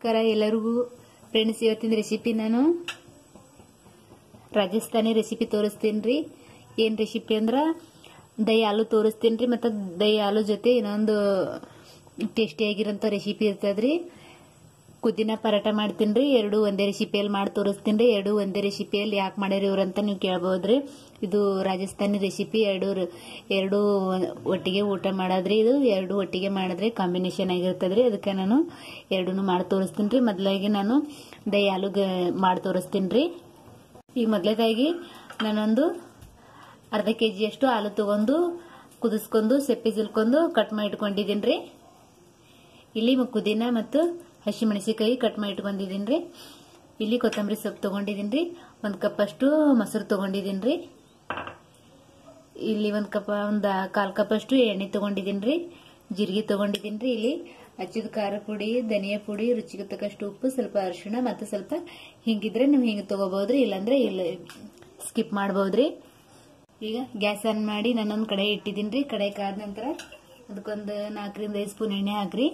ನಮಸ್ಕಾರ ಎಲ್ಲರಿಗೂ ಫ್ರೆಂಡ್ಸ್ ಇವತ್ತಿನ ರೆಸಿಪಿ ನಾನು ರಾಜಸ್ಥಾನಿ ರೆಸಿಪಿ ತೋರಿಸ್ತೀನಿ ರೀ ಏನು ರೆಸಿಪಿ ಅಂದ್ರೆ ದಹಿ ಆಲೂ ತೋರಿಸ್ತೀನಿ ರೀ ಮತ್ತು ದಹಿ ಆಲೂ ಜೊತೆ ಇನ್ನೊಂದು ಟೇಸ್ಟಿಯಾಗಿರೋಂಥ ರೆಸಿಪಿ ಇರ್ತದ್ರಿ ಕುದಿನ ಪರಾಟ ಮಾಡ್ತೀನಿ ರೀ ಎರಡು ಒಂದೇ ರೆಸಿಪಿಯಲ್ಲಿ ಮಾಡಿ ತೋರಿಸ್ತೀನಿ ರೀ ಎರಡು ಒಂದೇ ರೆಸಿಪಿಯಲ್ಲಿ ಯಾಕೆ ಮಾಡ್ಯಾರ ಇವ್ರಂತ ನೀವು ಕೇಳ್ಬೋದ್ರಿ ಇದು ರಾಜಸ್ಥಾನಿ ರೆಸಿಪಿ ಎರಡು ಎರಡು ಒಟ್ಟಿಗೆ ಊಟ ಮಾಡೋದ್ರಿ ಇದು ಎರಡು ಒಟ್ಟಿಗೆ ಮಾಡಿದ್ರೆ ಕಾಂಬಿನೇಷನ್ ಆಗಿರ್ತದ್ರಿ ಅದಕ್ಕೆ ನಾನು ಎರಡೂ ಮಾಡಿ ತೋರಿಸ್ತೀನಿ ರೀ ಮೊದಲಾಗಿ ನಾನು ದಹಿ ಆಲೂ ಮಾಡಿ ತೋರಿಸ್ತೀನಿ ರೀ ಈಗ ಮೊದಲೇದಾಗಿ ನಾನೊಂದು ಅರ್ಧ ಕೆ ಜಿಯಷ್ಟು ಹಾಲು ತಗೊಂಡು ಕುದಿಸ್ಕೊಂಡು ಸೆಪ್ಪೆ ಸಿಲ್ಕೊಂಡು ಕಟ್ ಮಾಡಿ ಇಟ್ಕೊಂಡಿದ್ದೀನಿ ರೀ ಇಲ್ಲಿ ಕುದಿನ ಮತ್ತು ಹಸಿಮೆಣಸಿಕಾಯಿ ಕಟ್ ಮಾಡಿ ಇಟ್ಕೊಂಡಿದ್ದೀನಿ ರೀ ಇಲ್ಲಿ ಕೊತ್ತಂಬರಿ ಸೊಪ್ಪು ತೊಗೊಂಡಿದ್ದೀನಿ ರೀ ಒಂದು ಕಪ್ ಅಷ್ಟು ಮೊಸರು ತೊಗೊಂಡಿದ್ದೀನಿ ರೀ ಇಲ್ಲಿ ಒಂದು ಕಪ್ ಒಂದು ಕಾಲು ಕಪ್ ಅಷ್ಟು ಎಣ್ಣೆ ತೊಗೊಂಡಿದ್ದೀನಿ ರೀ ಜೀರಿಗೆ ತೊಗೊಂಡಿದ್ದೀನಿ ರೀ ಇಲ್ಲಿ ಹಚ್ಚಿದ ಖಾರ ಪುಡಿ ಧನಿಯಾ ಪುಡಿ ರುಚಿಗೆ ತಕ್ಕಷ್ಟು ಉಪ್ಪು ಸ್ವಲ್ಪ ಅರಿಶಿಣ ಮತ್ತು ಸ್ವಲ್ಪ ಹಿಂಗಿದ್ರೆ ನೀವು ಹಿಂಗೆ ತೊಗೋಬೋದ್ರಿ ಇಲ್ಲಾಂದ್ರೆ ಇಲ್ಲ ಸ್ಕಿಪ್ ಮಾಡ್ಬೋದ್ರಿ ಈಗ ಗ್ಯಾಸ್ ಆನ್ ಮಾಡಿ ನಾನೊಂದು ಕಡೆ ಇಟ್ಟಿದ್ದೀನಿ ರೀ ಕಡೆ ಕಾದ ನಂತರ ಅದಕ್ಕೊಂದು ನಾಲ್ಕರಿಂದ ಐದು ಸ್ಪೂನ್ ಎಣ್ಣೆ ಹಾಕ್ರಿ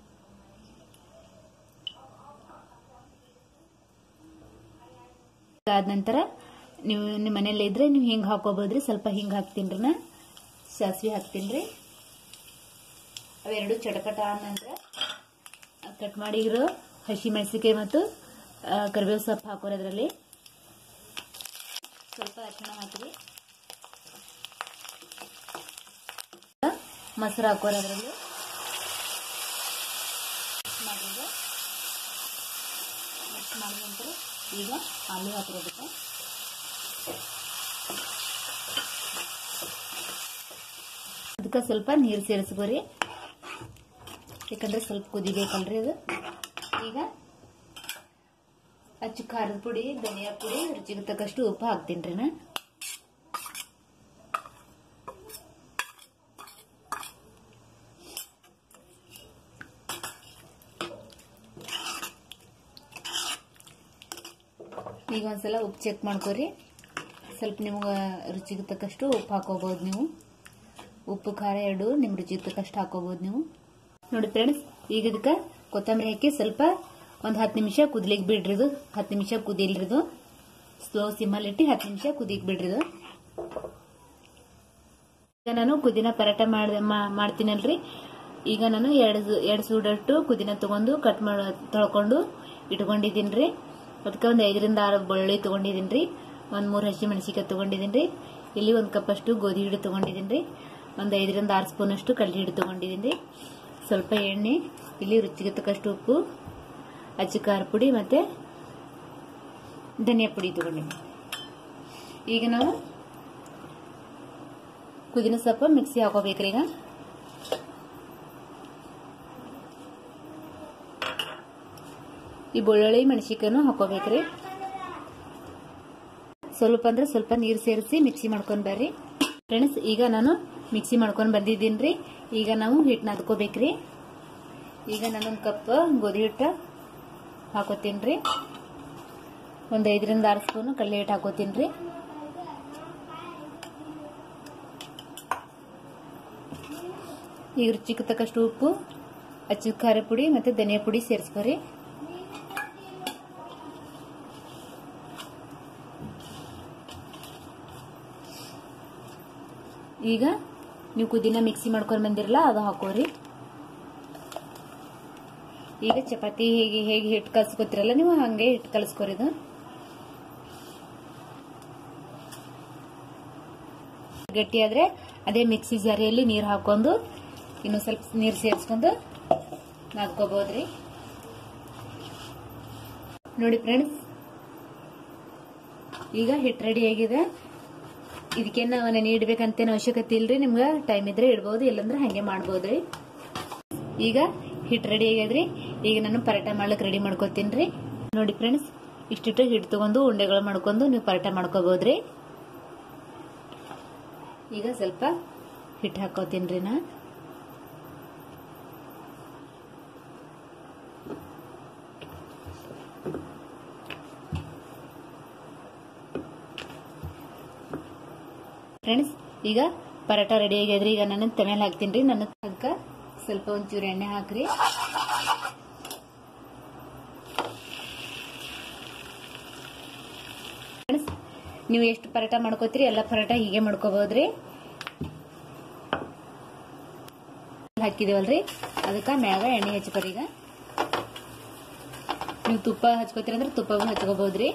ಆದ ನಂತರ ನೀವು ನಿಮ್ಮ ಮನೇಲಿ ಇದ್ರೆ ನೀವು ಹಿಂಗೆ ಹಾಕೋಬೋದ್ರಿ ಸ್ವಲ್ಪ ಹಿಂಗೆ ಹಾಕ್ತೀನಿ ರೀ ನಾ ಸಾಸಿವೆ ಹಾಕ್ತೀನಿ ರೀ ಅವೆರಡು ಚಟಪಟ ಆದ ನಂತರ ಕಟ್ ಮಾಡಿರೋ ಹಸಿ ಮೆಣಸಿಕಾಯಿ ಮತ್ತು ಕರಿಬೇವು ಸೊಪ್ಪು ಹಾಕೋರಿ ಅದರಲ್ಲಿ ಸ್ವಲ್ಪ ಅರಿಶಿಣ ಹಾಕಿರಿ ಮೊಸರು ಹಾಕೋರಿ ಅದರಲ್ಲಿ ಮಾಡಿದ ಮಿಕ್ಸ್ ಮಾಡಿದ ನಂತರ ಈಗ ಆಲೂ ಹಾಕಿರೋದಕ್ಕೆ ಅದಕ್ಕೆ ಸ್ವಲ್ಪ ನೀರು ಸೇರಿಸ್ಕೋರಿ ಯಾಕಂದ್ರೆ ಸ್ವಲ್ಪ ಕುದಿಬೇಕಲ್ರಿ ಅದು ಈಗ ಅಚ್ಚು ಖಾರದ ಪುಡಿ ಧನಿಯಾ ಪುಡಿ ರುಚಿಗೆ ತಕ್ಕಷ್ಟು ಉಪ್ಪು ಹಾಕ್ತೀನಿ ರೀ ನಾ ಈಗ ಒಂದ್ಸಲ ಉಪ್ಪು ಚೆಕ್ ಮಾಡ್ಕೋರಿ ಸ್ವಲ್ಪ ನಿಮ್ಗೆ ರುಚಿಗೆ ತಕ್ಕಷ್ಟು ಉಪ್ಪು ಹಾಕೋಬಹುದು ನೀವು ಉಪ್ಪು ಖಾರ ಎರಡು ನಿಮ್ಮ ರುಚಿಗೆ ತಕ್ಕಷ್ಟು ಹಾಕೋಬಹುದು ನೀವು ನೋಡಿ ಫ್ರೆಂಡ್ಸ್ ಈಗ ಇದಕ್ಕೆ ಕೊತ್ತಂಬರಿ ಹಾಕಿ ಸ್ವಲ್ಪ ಒಂದು ಹತ್ತು ನಿಮಿಷ ಕುದ್ಲಿಕ್ಕೆ ಬಿಡ್ರಿದು ಹತ್ತು ನಿಮಿಷ ಕುದಿಲ್ರಿದು ಸ್ಲೋ ಸಿಮ್ಮಲ್ಲಿ ಇಟ್ಟು ಹತ್ತು ನಿಮಿಷ ಕುದಿಕ್ ಬಿಡ್ರಿದು ಈಗ ನಾನು ಕುದಿನ ಪರಾಟ ಮಾಡ್ ಮಾಡ್ತೀನಲ್ರಿ ಈಗ ನಾನು ಎರಡು ಎರಡು ಸೂಡಟ್ಟು ಕುದಿನ ತಗೊಂಡು ಕಟ್ ಮಾಡಿ ತೊಳ್ಕೊಂಡು ಇಟ್ಕೊಂಡಿದ್ದೀನಿ ರೀ ಅದಕ್ಕೆ ಒಂದು ಐದರಿಂದ ಆರು ಬೆಳ್ಳುಳ್ಳಿ ತೊಗೊಂಡಿದ್ದೀನಿ ರೀ ಒಂದು ಮೂರು ಹಸಿ ಮೆಣಸಿಕಾಯಿ ತೊಗೊಂಡಿದ್ದೀನಿ ರೀ ಇಲ್ಲಿ ಒಂದು ಕಪ್ ಅಷ್ಟು ಗೋಧಿ ಹಿಟ್ಟು ತೊಗೊಂಡಿದ್ದೀನಿ ರೀ ಒಂದು ಐದರಿಂದ ಆರು ಸ್ಪೂನ್ ಅಷ್ಟು ಕಡಲೆ ಹಿಟ್ಟು ತೊಗೊಂಡಿದ್ದೀನಿ ರೀ ಸ್ವಲ್ಪ ಎಣ್ಣೆ ಇಲ್ಲಿ ರುಚಿಗೆ ತಕ್ಕಷ್ಟು ಉಪ್ಪು ಅಚ್ಚು ಖಾರ ಪುಡಿ ಮತ್ತು ಧನಿಯಾ ಪುಡಿ ತೊಗೊಂಡಿದ್ದೀನಿ ಈಗ ನಾವು ಕುದಿನ ಸ್ವಲ್ಪ ಮಿಕ್ಸಿ ಹಾಕೋಬೇಕ್ರಿ ಈಗ ಈ ಬೆಳ್ಳುಳ್ಳಿ ಮೆಣಸಿಕಾಯನ್ನು ಹಾಕೋಬೇಕ್ರಿ ಸ್ವಲ್ಪ ಅಂದ್ರೆ ಸ್ವಲ್ಪ ನೀರು ಸೇರಿಸಿ ಮಿಕ್ಸಿ ಮಾಡ್ಕೊಂಡ್ ಬರ್ರಿ ಫ್ರೆಂಡ್ಸ್ ಈಗ ನಾನು ಮಿಕ್ಸಿ ಮಾಡ್ಕೊಂಡು ಬಂದಿದ್ದೀನಿ ರೀ ಈಗ ನಾವು ಹಿಟ್ಟು ನಾದ್ಕೋಬೇಕ್ರಿ ಈಗ ನಾನೊಂದು ಕಪ್ ಗೋಧಿ ಹಿಟ್ಟು ಹಾಕೋತೀನಿ ರೀ ಒಂದು ಐದರಿಂದ ಆರು ಸ್ಪೂನು ಕಡಲೆ ಹಿಟ್ಟು ಹಾಕೋತೀನಿ ರೀ ಈಗ ರುಚಿಗೆ ತಕ್ಕಷ್ಟು ಉಪ್ಪು ಅಚ್ಚು ಖಾರ ಪುಡಿ ಮತ್ತು ಧನಿಯಾ ಪುಡಿ ಸೇರಿಸ್ಕೊರಿ ಈಗ ನೀವು ಕುದಿನ ಮಿಕ್ಸಿ ಮಾಡ್ಕೊಂಡು ಬಂದಿರಲ್ಲ ಅದು ಹಾಕೋರಿ ಈಗ ಚಪಾತಿ ಹೇಗೆ ಹೇಗೆ ಹಿಟ್ಟು ಕಲ್ಸ್ಕೊತಿರಲ್ಲ ನೀವು ಹಂಗೆ ಹಿಟ್ಟು ಕಲಿಸ್ಕೊರಿದು ಗಟ್ಟಿ ಆದ್ರೆ ಅದೇ ಮಿಕ್ಸಿ ಜಾರಿಯಲ್ಲಿ ನೀರು ಹಾಕೊಂಡು ಇನ್ನು ಸ್ವಲ್ಪ ನೀರು ಸೇರಿಸ್ಕೊಂಡು ನಾದ್ಕೋಬಹುದ್ರಿ ನೋಡಿ ಫ್ರೆಂಡ್ಸ್ ಈಗ ಹಿಟ್ಟು ರೆಡಿ ಆಗಿದೆ ಇದಕ್ಕೇನು ನೆನೆ ಇಡ್ಬೇಕಂತೇನು ಅವಶ್ಯಕತೆ ಇಲ್ರಿ ನಿಮ್ಗೆ ಟೈಮ್ ಇದ್ರೆ ಇಡ್ಬೋದು ಇಲ್ಲಂದ್ರೆ ಹಂಗೆ ಮಾಡ್ಬೋದ್ರಿ ಈಗ ಹಿಟ್ಟು ರೆಡಿ ಆಗ್ಯದ್ರಿ ಈಗ ನಾನು ಪರಾಟ ಮಾಡ್ಲಿಕ್ಕೆ ರೆಡಿ ಮಾಡ್ಕೋತೀನಿ ರೀ ನೋಡಿ ಫ್ರೆಂಡ್ಸ್ ಇಷ್ಟಿಟ್ಟು ಹಿಟ್ಟು ತಗೊಂಡು ಉಂಡೆಗಳು ಮಾಡ್ಕೊಂಡು ನೀವು ಪರಾಟ ಮಾಡ್ಕೋಬೋದ್ರಿ ಈಗ ಸ್ವಲ್ಪ ಹಿಟ್ಟು ಹಾಕೋತೀನಿ ರೀ ನಾ ಫ್ರೆಂಡ್ಸ್ ಈಗ ಪರಾಟ ರೆಡಿ ಆಗ್ಯದ್ರಿ ಈಗ ನಾನು ತಮೇಲೆ ಹಾಕ್ತೀನಿ ರೀ ನನ್ನ ತನಕ ಸ್ವಲ್ಪ ಒಂಚೂರು ಎಣ್ಣೆ ಹಾಕ್ರಿ ನೀವು ಎಷ್ಟು ಪರೋಟ ಮಾಡ್ಕೋತೀರಿ ಎಲ್ಲ ಪರೋಟ ಹೀಗೆ ಮಾಡ್ಕೋಬಹುದ್ರಿ ಹಾಕಿದೇವಲ್ರಿ ಅದಕ್ಕೆ ಮ್ಯಾಗ ಎಣ್ಣೆ ಹಚ್ಕೋರಿ ಈಗ ನೀವು ತುಪ್ಪ ಹಚ್ಕೋತೀರಿ ಅಂದ್ರೆ ತುಪ್ಪ ಹಚ್ಕೋಬಹುದ್ರಿ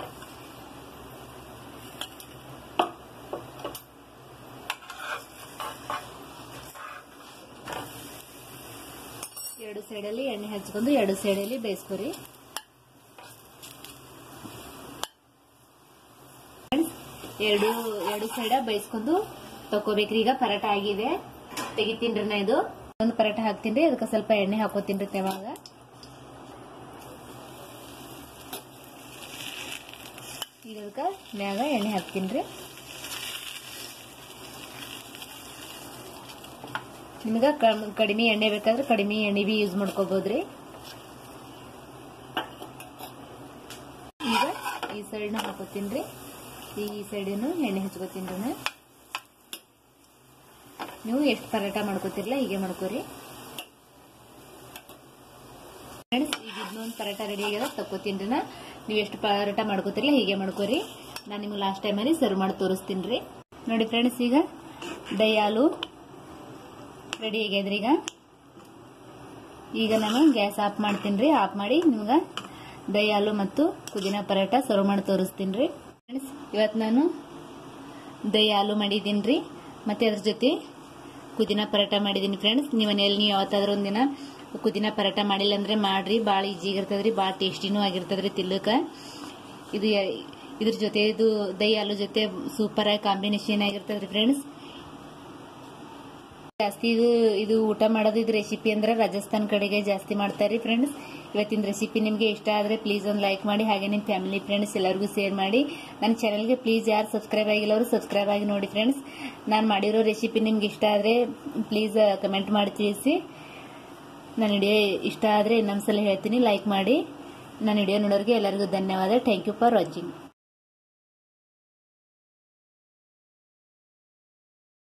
ಎರಡು ಸೈಡಲ್ಲಿ ಎಣ್ಣೆ ಹಚ್ಕೊಂಡು ಎರಡು ಸೈಡಲ್ಲಿ ಬೇಯಿಸ್ಕೊರಿ ಎರಡು ಎರಡು ಸೈಡ ಬೇಯಿಸ್ಕೊಂಡು ತಕೋಬೇಕ್ರಿ ಈಗ ಪರಾಟ ಆಗಿದೆ ತೆಗಿತೀನ್ರಿ ನಾ ಇದು ಒಂದು ಪರಾಟ ಹಾಕ್ತೀನಿ ಅದಕ್ಕೆ ಸ್ವಲ್ಪ ಎಣ್ಣೆ ಹಾಕೋತೀನಿ ತೆವಾಗ ಈಗ ಅದಕ್ಕೆ ಮ್ಯಾಗ ಎಣ್ಣೆ ಹಾಕ್ತೀನಿ ನಿಮ್ಗೆ ಕಡಿಮೆ ಎಣ್ಣೆ ಬೇಕಾದ್ರೆ ಕಡಿಮೆ ಎಣ್ಣೆ ಬಿ ಯೂಸ್ ಮಾಡ್ಕೋಬಹುದ್ರಿ ಈಗ ಈ ಸೈಡ್ನ ಹಾಕೋತೀನಿ ಈ ಸೈಡಿನ ಎಣ್ಣೆ ಹಚ್ಕೋತೀನಿ ನಾ ನೀವು ಎಷ್ಟು ಪರಾಟ ಮಾಡ್ಕೋತಿರಲ್ಲ ಹೀಗೆ ಮಾಡ್ಕೋರಿ ಫ್ರೆಂಡ್ಸ್ ಈಗ ಇದನ್ನೊಂದು ಪರಾಟ ರೆಡಿ ಆಗ್ಯದ ತಕ್ಕೋತೀನಿ ನಾ ನೀವು ಎಷ್ಟು ಪರಾಟ ಮಾಡ್ಕೋತಿರಲ್ಲ ಹೀಗೆ ಮಾಡ್ಕೋರಿ ನಾನು ನಿಮ್ಗೆ ಲಾಸ್ಟ್ ಟೈಮಲ್ಲಿ ಸರ್ವ್ ಮಾಡಿ ತೋರಿಸ್ತೀನಿ ರೀ ನೋಡಿ ಫ್ರೆಂಡ್ಸ್ ಈಗ ದೈ ಹಾಲು ರೆಡಿ ಆಗ್ಯದ್ರಿ ಈಗ ಈಗ ನಾನು ಗ್ಯಾಸ್ ಆಫ್ ಮಾಡ್ತೀನಿ ರೀ ಆಫ್ ಮಾಡಿ ನಿಮ್ಗೆ ದೈ ಹಾಲು ಮತ್ತು ಪುದೀನ ಪರಾಟ ಸರ್ವ್ ಮಾಡಿ ತೋರಿಸ್ತೀನಿ ರೀ ಫ್ರೆಂಡ್ಸ್ ಇವತ್ತು ನಾನು ದೈ ಹಾಲು ಮಾಡಿದ್ದೀನಿ ರೀ ಮತ್ತು ಅದ್ರ ಜೊತೆ ಪುದೀನ ಪರಾಟ ಮಾಡಿದ್ದೀನಿ ಫ್ರೆಂಡ್ಸ್ ನೀವು ಮನೆಯಲ್ಲಿ ನೀವು ಯಾವತ್ತಾದ್ರೂ ಒಂದಿನ ಪುದೀನ ಪರಾಟ ಮಾಡಿಲ್ಲ ಅಂದ್ರೆ ಮಾಡ್ರಿ ಭಾಳ ಈಜಿಗಿರ್ತದ್ರಿ ಭಾಳ ಟೇಸ್ಟಿನೂ ಆಗಿರ್ತದ್ರಿ ತಿಲ್ಲಕ ಇದು ಇದ್ರ ಜೊತೆ ಇದು ದೈ ಹಾಲು ಜೊತೆ ಸೂಪರ್ ಆಗಿ ಕಾಂಬಿನೇಷನ್ ಆಗಿರ್ತದ್ರಿ ಫ್ರೆಂಡ್ಸ್ ಜಾಸ್ತಿ ಇದು ಇದು ಊಟ ಮಾಡೋದು ಇದು ರೆಸಿಪಿ ಅಂದ್ರೆ ರಾಜಸ್ಥಾನ್ ಕಡೆಗೆ ಜಾಸ್ತಿ ಮಾಡ್ತಾರೆ ಫ್ರೆಂಡ್ಸ್ ಇವತ್ತಿನ ರೆಸಿಪಿ ನಿಮಗೆ ಇಷ್ಟ ಆದರೆ ಪ್ಲೀಸ್ ಒಂದು ಲೈಕ್ ಮಾಡಿ ಹಾಗೆ ನಿಮ್ಮ ಫ್ಯಾಮಿಲಿ ಫ್ರೆಂಡ್ಸ್ ಎಲ್ಲರಿಗೂ ಶೇರ್ ಮಾಡಿ ನನ್ನ ಚಾನಲ್ಗೆ ಪ್ಲೀಸ್ ಯಾರು ಸಬ್ಸ್ಕ್ರೈಬ್ ಆಗಿಲ್ಲ ಅವರು ಸಬ್ಸ್ಕ್ರೈಬ್ ಆಗಿ ನೋಡಿ ಫ್ರೆಂಡ್ಸ್ ನಾನು ಮಾಡಿರೋ ರೆಸಿಪಿ ನಿಮ್ಗೆ ಇಷ್ಟ ಆದರೆ ಪ್ಲೀಸ್ ಕಮೆಂಟ್ ಮಾಡಿ ತಿಳಿಸಿ ನನ್ನ ವಿಡಿಯೋ ಇಷ್ಟ ಆದರೆ ಇನ್ನೊಂದ್ಸಲ ಹೇಳ್ತೀನಿ ಲೈಕ್ ಮಾಡಿ ನನ್ನ ವಿಡಿಯೋ ನೋಡೋರಿಗೆ ಎಲ್ಲರಿಗೂ ಧನ್ಯವಾದ ಥ್ಯಾಂಕ್ ಯು ಫಾರ್ ವಾಚಿಂಗ್